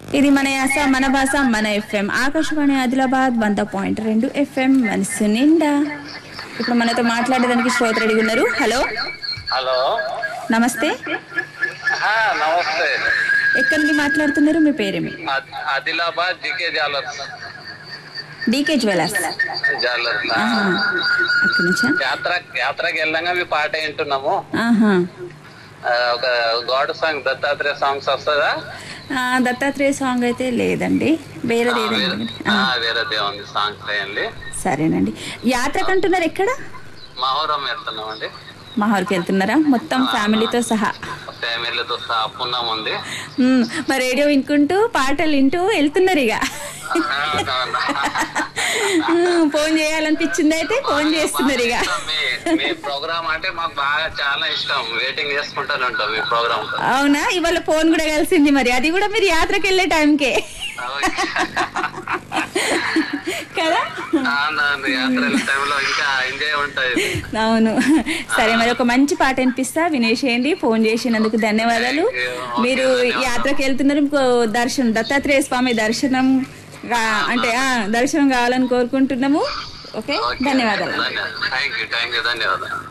ఇది మన యాస మన భాష మన ఎఫ్ఎం ఆకాశవాణి ఆదిలాబాద్ వంద పాయింట్ రెండు ఎఫ్ఎం మనసు నిండా ఇప్పుడు మనతో మాట్లాడేదానికి శ్రోత రెడీ ఉన్నారు హలో హలో నమస్తే ఆ, నమస్తే ఎక్కడి నుండి మాట్లాడుతున్నారు మీ పేరేమి ఆద్- Adilabad GK jewellers DK jewellers jewellers ఆహా. అక్కడి నుంచా యాత్ర యాత్రకి వెళ్ళంగా మీ పాట వింటున్నాము ఆహా ఆ, ఒక గాడ్ సాంగ్ దత్తాత్రేయ సాంగ్స్ వస్తుందా ఆ, దత్తాత్రేయ సాంగ్ అయితే లేదండి వేరేది ఆ, ఏదండి వేరే- ఆ, వేరేదే ఉంది సాంగ్స్ వేయండి సరేనండి యాత్రకు అంటున్నారు ఎక్కడ మహోరం వెళ్తున్నామండి మహర్కి వెళ్తున్నారా మొత్తం ఫ్యామిలీతో సహా ఫ్యామిలీతో సహా పుణ్యం ఉంది మ్మ్. మా రేడియో వినుకుంటూ పాటలు వింటూ వెళ్తున్నారు ఇక అవునవును. మ్మ్. ఫోన్ చేయాలనిపించింది అయితే ఫోన్ చేస్తున్నారు ఇక మీ- మీ ప్రోగ్రామ్ అంటే మాకు బాగా చాలా ఇష్టం వెయిటింగ్ చేసుకుంటానే ఉంటాం మీ ప్రోగ్రామ్ అవునా ఇవాళ ఫోన్ కూడా కలిసింది మరి అది కూడా మీరు యాత్రకు వెళ్ళే టైంకే కదా అవునవును యాత్ర టైంలో ఇంకా ఎంజాయ్ ఉంటుంది అవును సరే మరి ఒక మంచి పాట వినిపిస్తా వినేసేయండి ఫోన్ చేసినందుకు ధన్యవాదాలు Thank you. Okay, మీరు ధన్యవాదాలు. యాత్రకు వెళ్తున్నారు మీకు దర్శనం దత్తాత్రేయ స్వామి దర్శనం గా- అంటే ఆ, దర్శనం కావాలని కోరుకుంటున్నాము ఓకే ధన్యవాదాలు థ్యాంక్ యూ థ్యాంక్ యూ ధన్యవాదాలు